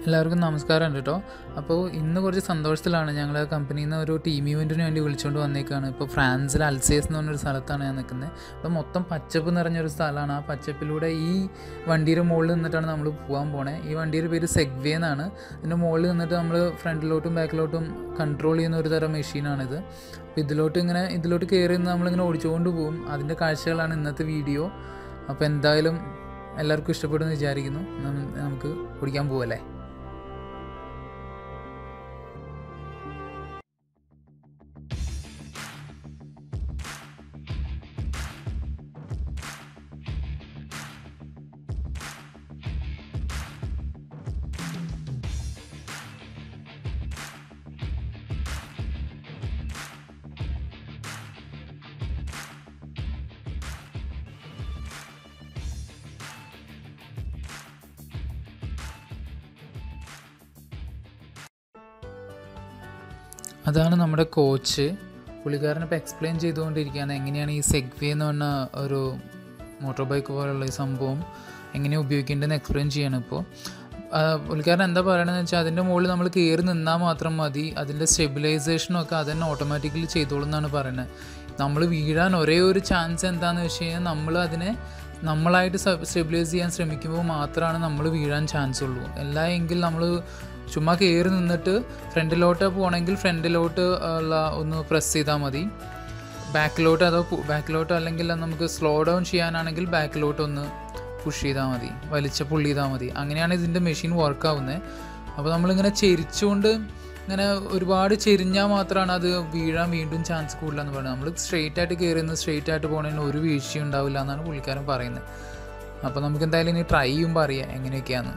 എല്ലാവർക്കും നമസ്കാരം ഉണ്ട് കേട്ടോ അപ്പോൾ ഇന്ന് കുറച്ച് സന്തോഷത്തിലാണ് ഞങ്ങൾ കമ്പനിയിൽ നിന്ന് ഒരു ടീം ഇവൻറ്റിന് വേണ്ടി വിളിച്ചുകൊണ്ട് വന്നേക്കാണ് ഇപ്പോൾ ഫ്രാൻസിൽ അൽസേസ് എന്ന് പറഞ്ഞൊരു സ്ഥലത്താണ് ഞാൻ നിൽക്കുന്നത് അപ്പോൾ മൊത്തം പച്ചപ്പ് നിറഞ്ഞൊരു സ്ഥലമാണ് ആ പച്ചപ്പിലൂടെ ഈ വണ്ടിയുടെ മുകളിൽ നിന്നിട്ടാണ് നമ്മൾ പോകാൻ പോണേ ഈ വണ്ടിയുടെ പേര് സെഗ്വേ എന്നാണ് ഇതിൻ്റെ മുകളിൽ നിന്നിട്ട് നമ്മൾ ഫ്രണ്ടിലോട്ടും ബാക്കിലോട്ടും കൺട്രോൾ ചെയ്യുന്ന ഒരു തരം മെഷീനാണിത് അപ്പോൾ ഇതിലോട്ട് ഇങ്ങനെ ഇതിലോട്ട് കയറി നിന്ന് നമ്മളിങ്ങനെ ഓടിച്ചുകൊണ്ട് പോകും അതിൻ്റെ കാഴ്ചകളാണ് ഇന്നത്തെ വീഡിയോ അപ്പോൾ എന്തായാലും എല്ലാവർക്കും ഇഷ്ടപ്പെടുമെന്ന് വിചാരിക്കുന്നു നം- നമുക്ക് ഓടിക്കാൻ പോവല്ലേ അതാണ് നമ്മുടെ കോച്ച് പുള്ളിക്കാരൻ ഇപ്പോൾ എക്സ്പ്ലെയിൻ ചെയ്തുകൊണ്ടിരിക്കുകയാണ് എങ്ങനെയാണ് ഈ സെഗ്വേ എന്ന് പറഞ്ഞ ഒരു മോട്ടോർ ബൈക്ക് പോലുള്ള ഈ സംഭവം എങ്ങനെ ഉപയോഗിക്കേണ്ടതെന്ന് എക്സ്പ്ലെയിൻ ചെയ്യണം ഇപ്പോൾ ആ, പുള്ളിക്കാരൻ എന്താ പറയണതെന്ന് വെച്ചാൽ അതിൻ്റെ മുകളിൽ നമ്മൾ കയറി നിന്നാൽ മാത്രം മതി അതിൻ്റെ സ്റ്റെബിലൈസേഷനും ഒക്കെ അതന്നെ ഓട്ടോമാറ്റിക്കലി ചെയ്തോളും എന്നാണ് പറയുന്നത് നമ്മൾ വീഴാൻ ഒരേ ഒരു ചാൻസ് എന്താണെന്ന് വെച്ച് കഴിഞ്ഞാൽ നമ്മൾ അതിനെ നമ്മളായിട്ട് സ്റ്റെബിലൈസ് ചെയ്യാൻ ശ്രമിക്കുമ്പോൾ മാത്രമാണ് നമ്മൾ വീഴാൻ ചാൻസ് ഉള്ളൂ അല്ല എങ്കിൽ നമ്മൾ ചുമ്മാ കയറി നിന്നിട്ട് ഫ്രണ്ടിലോട്ട് പോകണമെങ്കിൽ ഫ്രണ്ടിലോട്ട് ഉള്ള ഒന്ന് പ്രസ് ചെയ്താൽ മതി ബാക്കിലോട്ട് അതോ ബാക്കിലോട്ട് അല്ലെങ്കിൽ നമുക്ക് സ്ലോ ഡൗൺ ചെയ്യാനാണെങ്കിൽ ബാക്കിലോട്ട് ഒന്ന് പുഷ് ചെയ്താൽ മതി വലിച്ച പുള്ളി ചെയ്താൽ മതി അങ്ങനെയാണ് ഇതിൻ്റെ മെഷീൻ വർക്ക് ആവുന്നത് അപ്പോൾ നമ്മളിങ്ങനെ ചെരിച്ചുകൊണ്ട് ഇങ്ങനെ ഒരുപാട് ചെരിഞ്ഞാൽ മാത്രമാണ് അത് വീഴാൻ വീണ്ടും ചാൻസ് കൂടുതലെന്ന് പറയുന്നത് നമ്മൾ സ്ട്രെയിറ്റ് ആയിട്ട് കയറുന്ന സ്ട്രെയിറ്റ് ആയിട്ട് പോകണതിന് ഒരു വീഴ്ചയും ഉണ്ടാവില്ല എന്നാണ് പുള്ളിക്കാരൻ പറയുന്നത് അപ്പോൾ നമുക്ക് എന്തായാലും ഇനി ട്രൈ ചെയ്യുമ്പോൾ അറിയാം എങ്ങനെയൊക്കെയാണ്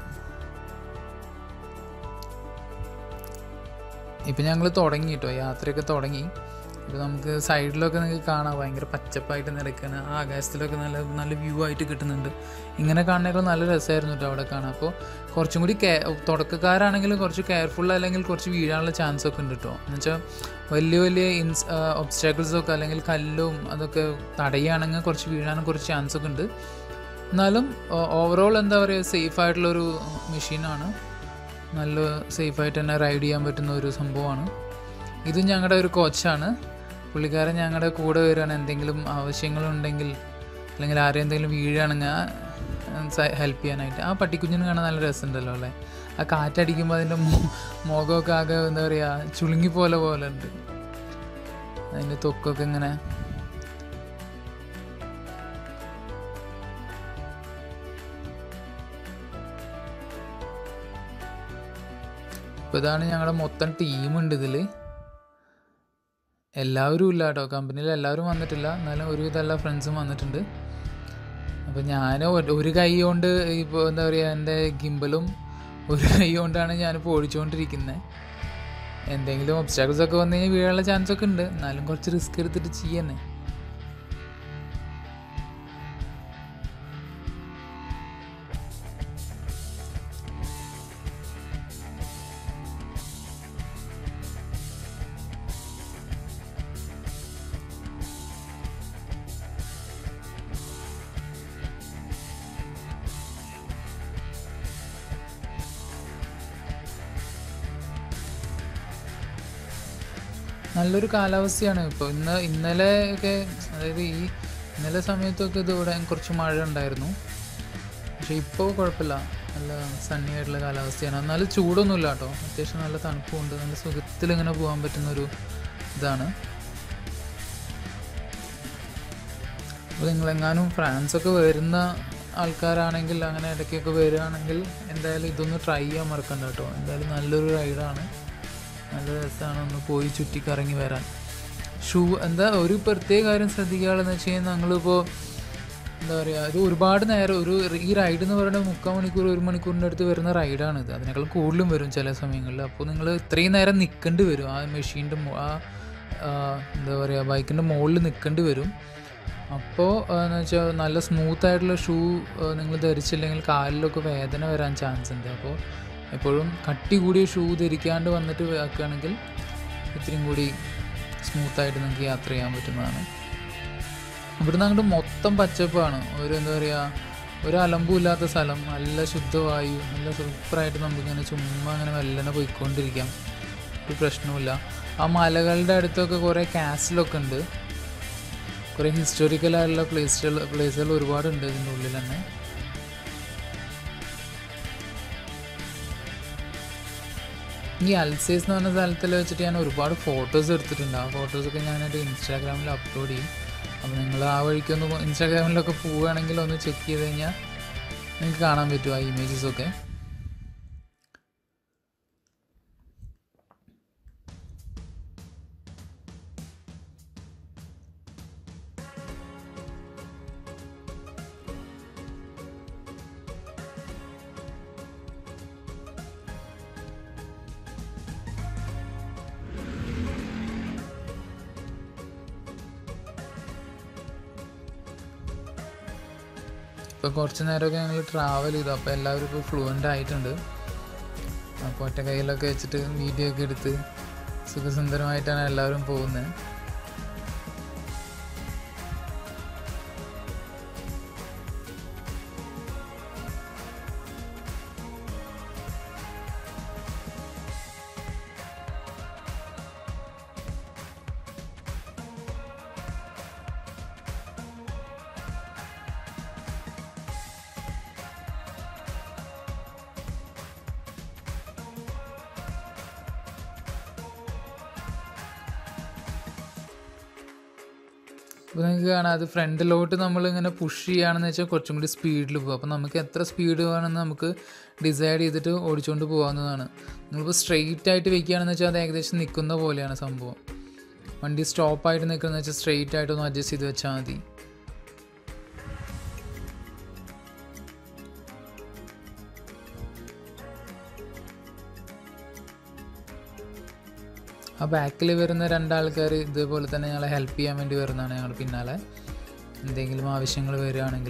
ഇപ്പം ഞങ്ങൾ തുടങ്ങി കേട്ടോ യാത്രയൊക്കെ തുടങ്ങി ഇപ്പോൾ നമുക്ക് സൈഡിലൊക്കെ നിങ്ങൾക്ക് കാണാം ഭയങ്കര പച്ചപ്പായിട്ട് നിൽക്കുന്ന ആ ആകാശത്തിലൊക്കെ നല്ല നല്ല വ്യൂ ആയിട്ട് കിട്ടുന്നുണ്ട് ഇങ്ങനെ കാണുന്നതിനേക്കാൾ നല്ല രസമായിരുന്നു കേട്ടോ അവിടെ കാണാം അപ്പോൾ കുറച്ചും കൂടി കെ തുടക്കക്കാരാണെങ്കിൽ കുറച്ച് കെയർഫുൾ അല്ലെങ്കിൽ കുറച്ച് വീഴാനുള്ള ചാൻസ് ഒക്കെ ഉണ്ട് കേട്ടോ എന്നുവെച്ചാൽ വലിയ വലിയ ഇൻസ് ഒബ്സ്റ്റാക്കിൾസൊക്കെ അല്ലെങ്കിൽ കല്ലും അതൊക്കെ തടയുകയാണെങ്കിൽ കുറച്ച് വീഴാനും കുറച്ച് ചാൻസ് ഒക്കെ ഉണ്ട് എന്നാലും ഓവറോൾ എന്താ പറയുക സേഫ് ആയിട്ടുള്ളൊരു മെഷീനാണ് നല്ല സേഫായിട്ട് തന്നെ റൈഡ് ചെയ്യാൻ പറ്റുന്ന ഒരു സംഭവമാണ് ഇത് ഞങ്ങളുടെ ഒരു കോച്ചാണ് പുള്ളിക്കാരൻ ഞങ്ങളുടെ കൂടെ വരികയാണ് എന്തെങ്കിലും ആവശ്യങ്ങളുണ്ടെങ്കിൽ അല്ലെങ്കിൽ ആരെയും എന്തെങ്കിലും വീഴുകയാണെങ്കിൽ ഹെൽപ്പ് ചെയ്യാനായിട്ട് ആ പട്ടിക്കുഞ്ഞിന് കാണാൻ നല്ല രസമുണ്ടല്ലോ അല്ലേ ആ കാറ്റടിക്കുമ്പോൾ അതിൻ്റെ മു- മുഖമൊക്കെ ആകെ എന്താ പറയുക ചുളുങ്ങി പോലെ പോലെ ഉണ്ട് അതിൻ്റെ തൊക്കൊക്കെ ഇങ്ങനെ അപ്പോൾ ഇതാണ് ഞങ്ങളുടെ മൊത്തം ടീമുണ്ട് ഇതിൽ എല്ലാവരും ഇല്ല കേട്ടോ കമ്പനിയിൽ എല്ലാവരും വന്നിട്ടില്ല എന്നാലും ഒരുവിധം എല്ലാ ഫ്രണ്ട്സും വന്നിട്ടുണ്ട് അപ്പോൾ ഞാൻ ഒരു കൈ കൊണ്ട് ഇപ്പോൾ എന്താ പറയുക എൻ്റെ ഗിംബലും ഒരു കൈ കൊണ്ടാണ് ഞാനിപ്പോൾ ഓടിച്ചുകൊണ്ടിരിക്കുന്നത് എന്തെങ്കിലും ഒബ്സ്റ്റാക്കിൾസ് ഒക്കെ വന്നു കഴിഞ്ഞാൽ വീഴാനുള്ള ചാൻസ് ഒക്കെ ഉണ്ട് എന്നാലും കുറച്ച് റിസ്ക് എടുത്തിട്ട് ചെയ്യന്നെ നല്ലൊരു കാലാവസ്ഥയാണ് ഇപ്പോൾ ഇന്ന് ഇന്നലെ ഒക്കെ അതായത് ഈ ഇന്നലെ സമയത്തൊക്കെ ഇത് ഇവിടെ കുറച്ച് മഴ ഉണ്ടായിരുന്നു പക്ഷെ ഇപ്പോൾ കുഴപ്പമില്ല നല്ല സണ്ണി ആയിട്ടുള്ള കാലാവസ്ഥയാണ് എന്നാലും ചൂടൊന്നുമില്ല കേട്ടോ അത്യാവശ്യം നല്ല തണുപ്പുണ്ട് നല്ല സുഖത്തിൽ ഇങ്ങനെ പോകാൻ പറ്റുന്ന ഒരു ഇതാണ് അപ്പോൾ നിങ്ങളെങ്ങാനും ഫ്രാൻസൊക്കെ വരുന്ന ആൾക്കാരാണെങ്കിൽ അങ്ങനെ ഇടയ്ക്കൊക്കെ വരികയാണെങ്കിൽ എന്തായാലും ഇതൊന്ന് ട്രൈ ചെയ്യാൻ മറക്കണ്ട കേട്ടോ എന്തായാലും നല്ലൊരു റൈഡാണ് നല്ല രസമാണ് ഒന്ന് പോയി ചുറ്റിക്കറങ്ങി വരാൻ ഷൂ എന്താ ഒരു പ്രത്യേക കാര്യം ശ്രദ്ധിക്കുകയാണെന്ന് വെച്ച് കഴിഞ്ഞാൽ ഞങ്ങളിപ്പോൾ എന്താ പറയുക ഇത് ഒരുപാട് നേരം ഒരു ഈ റൈഡ് എന്ന് പറയുന്നത് മുക്കാൽ മണിക്കൂർ ഒരു മണിക്കൂറിൻ്റെ അടുത്ത് വരുന്ന റൈഡാണ് ഇത് അതിനേക്കാൾ കൂടുതലും വരും ചില സമയങ്ങളിൽ അപ്പോൾ നിങ്ങൾ ഇത്രയും നേരം നിൽക്കേണ്ടി വരും ആ മെഷീൻ്റെ ആ ആ, എന്താ പറയുക ബൈക്കിൻ്റെ മുകളിൽ നിൽക്കേണ്ടി വരും അപ്പോൾ എന്ന് വെച്ചാൽ നല്ല സ്മൂത്ത് ആയിട്ടുള്ള ഷൂ നിങ്ങൾ ധരിച്ചില്ലെങ്കിൽ കാലിലൊക്കെ വേദന വരാൻ ചാൻസ് ഉണ്ട് അപ്പോൾ എപ്പോഴും കട്ടി കൂടിയ ഷൂ ധരിക്കാണ്ട് വന്നിട്ട് വെക്കുകയാണെങ്കിൽ ഇത്രയും കൂടി സ്മൂത്തായിട്ട് നിങ്ങൾക്ക് യാത്ര ചെയ്യാൻ പറ്റുന്നതാണ് ഇവിടുന്ന് അങ്ങോട്ട് മൊത്തം പച്ചപ്പാണ് ഒരു എന്താ പറയുക ഒരു അലമ്പുമില്ലാത്ത സ്ഥലം നല്ല ശുദ്ധവായു നല്ല സൂപ്പറായിട്ട് നമുക്കിങ്ങനെ ചുമ്മാ അങ്ങനെ മെല്ലനെ പോയിക്കൊണ്ടിരിക്കാം ഒരു പ്രശ്നവുമില്ല ആ മലകളുടെ അടുത്തൊക്കെ കുറേ കാസിലൊക്കെ ഉണ്ട് കുറേ ഹിസ്റ്റോറിക്കലായിട്ടുള്ള പ്ലേസുകൾ പ്ലേസുകൾ ഒരുപാടുണ്ട് ഇതിൻ്റെ ഉള്ളിൽ തന്നെ ഈ അൽസേസ് എന്ന് പറഞ്ഞ സ്ഥലത്തിൽ വെച്ചിട്ട് ഞാൻ ഒരുപാട് ഫോട്ടോസ് എടുത്തിട്ടുണ്ട് ആ ഫോട്ടോസൊക്കെ ഞാനായിട്ട് ഇൻസ്റ്റാഗ്രാമിൽ അപ്ലോഡ് ചെയ്യും അപ്പോൾ നിങ്ങൾ ആ വഴിക്കൊന്ന് ഇൻസ്റ്റാഗ്രാമിലൊക്കെ പോവുകയാണെങ്കിൽ ഒന്ന് ചെക്ക് ചെയ്ത് കഴിഞ്ഞാൽ നിങ്ങൾക്ക് കാണാൻ പറ്റും ആ ഇമേജസൊക്കെ ഇപ്പോൾ കുറച്ച് നേരമൊക്കെ ഞങ്ങൾ ട്രാവൽ ചെയ്തു അപ്പോൾ എല്ലാവരും ഇപ്പോൾ ഫ്ലുവൻ്റ് ആയിട്ടുണ്ട് അപ്പോൾ ഒറ്റ കയ്യിലൊക്കെ വെച്ചിട്ട് വീഡിയോ ഒക്കെ എടുത്ത് സുഖസുന്ദരമായിട്ടാണ് എല്ലാവരും പോകുന്നത് അപ്പോൾ നിങ്ങൾക്ക് കാണാം അത് ഫ്രണ്ടിലോട്ട് നമ്മളിങ്ങനെ പുഷ് ചെയ്യുകയാണെന്ന് വെച്ചാൽ കുറച്ചും കൂടി സ്പീഡിൽ പോകും അപ്പോൾ നമുക്ക് എത്ര സ്പീഡ് വേണമെന്ന് നമുക്ക് ഡിസൈഡ് ചെയ്തിട്ട് ഓടിച്ചുകൊണ്ട് പോകാവുന്നതാണ് നിങ്ങളിപ്പോൾ സ്ട്രെയിറ്റ് ആയിട്ട് വെക്കുകയാണെന്ന് വെച്ചാൽ അത് ഏകദേശം നിൽക്കുന്ന പോലെയാണ് സംഭവം വണ്ടി സ്റ്റോപ്പായിട്ട് നിൽക്കുന്നത് വെച്ചാൽ സ്ട്രെയിറ്റ് ആയിട്ടൊന്ന് അഡ്ജസ്റ്റ് ചെയ്ത് വെച്ചാൽ മതി ആ ബാക്കിൽ വരുന്ന രണ്ടാൾക്കാർ ഇതേപോലെ തന്നെ ഞങ്ങളെ ഹെൽപ്പ് ചെയ്യാൻ വേണ്ടി വരുന്നതാണ് ഞങ്ങൾ പിന്നാലെ എന്തെങ്കിലും ആവശ്യങ്ങൾ വരികയാണെങ്കിൽ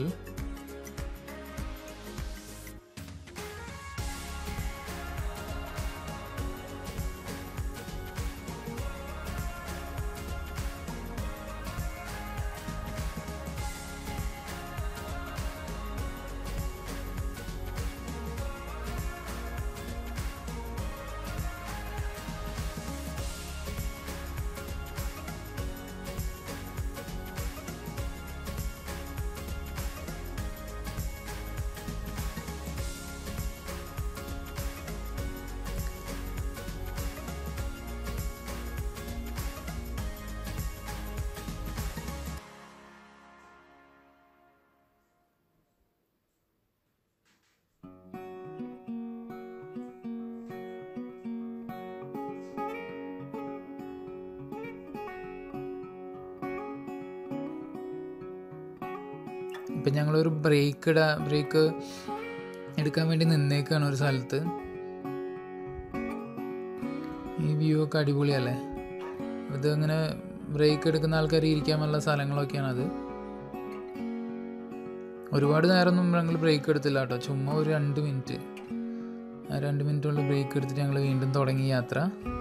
ഇപ്പം ഞങ്ങളൊരു ബ്രേക്ക് ഇടാ ബ്രേക്ക് എടുക്കാൻ വേണ്ടി നിന്നേക്കാണ് ഒരു സ്ഥലത്ത് ഈ വ്യൂ ഒക്കെ അടിപൊളിയല്ലേ ഇത് അങ്ങനെ ബ്രേക്ക് എടുക്കുന്ന ആൾക്കാർ ഇരിക്കാനുള്ള സ്ഥലങ്ങളൊക്കെയാണ് അത് ഒരുപാട് നേരമൊന്നും ഞങ്ങൾ ബ്രേക്ക് എടുത്തില്ല കേട്ടോ ചുമ്മാ ഒരു രണ്ട് മിനിറ്റ് ആ രണ്ട് മിനിറ്റുള്ള ബ്രേക്ക് എടുത്തിട്ട് ഞങ്ങൾ വീണ്ടും തുടങ്ങി യാത്ര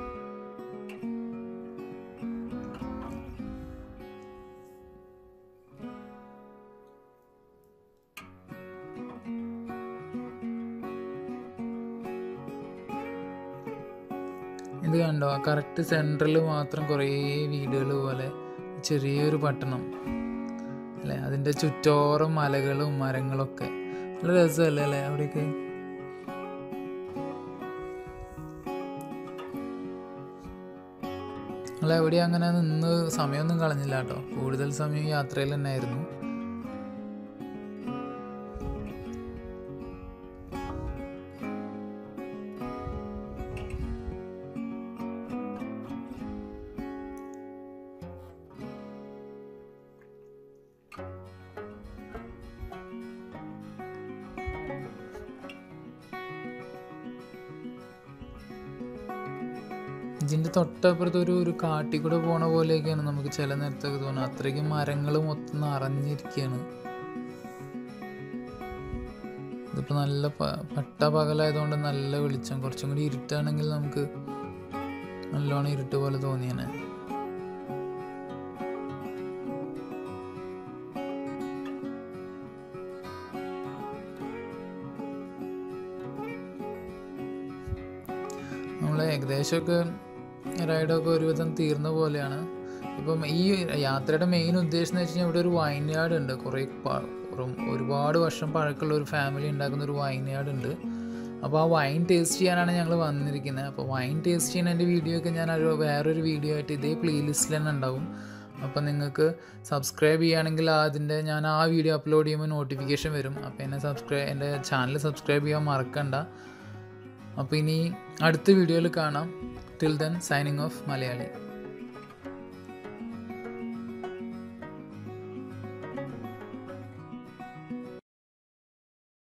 ഇത് കണ്ടോ കറക്റ്റ് സെൻട്രൽ മാത്രം കുറേ വീടുകൾ പോലെ ചെറിയൊരു പട്ടണം അല്ലേ അതിൻ്റെ ചുറ്റോറും മലകളും മരങ്ങളൊക്കെ നല്ല രസമല്ലേ അല്ലേ അവിടെയൊക്കെ അല്ല എവിടെ അങ്ങനെ നിന്ന് സമയമൊന്നും കളഞ്ഞില്ല കേട്ടോ കൂടുതൽ സമയം യാത്രയിൽ തന്നെ ആയിരുന്നു ഇതിൻ്റെ തൊട്ടപ്പുറത്ത് ഒരു ഒരു കാട്ടിൽ കൂടെ പോണ പോലെയൊക്കെയാണ് നമുക്ക് ചില നേരത്തൊക്കെ തോന്നുന്നത് അത്രയ്ക്കും മരങ്ങൾ മൊത്തം നിറഞ്ഞിരിക്കുകയാണ് ഇതിപ്പോൾ നല്ല പ- പട്ട പകലായതുകൊണ്ട് നല്ല വെളിച്ചം കുറച്ചും കൂടി ഇരുട്ടാണെങ്കിൽ നമുക്ക് നല്ലോണം ഇരുട്ട് പോലെ തോന്നിയേനെ നമ്മൾ ഏകദേശമൊക്കെ റൈഡൊക്കെ ഒരുവിധം തീർന്ന പോലെയാണ് ഇപ്പം ഈ യാത്രയുടെ മെയിൻ ഉദ്ദേശം എന്ന് വെച്ച് കഴിഞ്ഞാൽ ഇവിടെ ഒരു വൈൻയാർഡ് ഉണ്ട് കുറേ പ- ഒരു- ഒരുപാട് വർഷം പഴക്കമുള്ള ഒരു ഫാമിലി ഉണ്ടാക്കുന്ന ഒരു വൈൻയാർഡ് ഉണ്ട് അപ്പോൾ ആ വൈൻ ടേസ്റ്റ് ചെയ്യാനാണ് ഞങ്ങൾ വന്നിരിക്കുന്നത് അപ്പോൾ വൈൻ ടേസ്റ്റ് ചെയ്യുന്ന എൻ്റെ വീഡിയോ ഒക്കെ ഞാൻ ഒരു വേറൊരു വീഡിയോ ആയിട്ട് ഇതേ പ്ലേലിസ്റ്റിൽ തന്നെ ഉണ്ടാവും അപ്പോൾ നിങ്ങൾക്ക് സബ്സ്ക്രൈബ് ചെയ്യുകയാണെങ്കിൽ അതിൻ്റെ ഞാൻ ആ വീഡിയോ അപ്ലോഡ് ചെയ്യുമ്പോൾ നോട്ടിഫിക്കേഷൻ വരും അപ്പോൾ എന്നെ സബ്സ്ക്രൈബ് എൻ്റെ ചാനൽ സബ്സ്ക്രൈബ് ചെയ്യാൻ മറക്കണ്ട അപ്പോൾ ഇനി അടുത്ത വീഡിയോയിൽ കാണാം till then signing off Malayali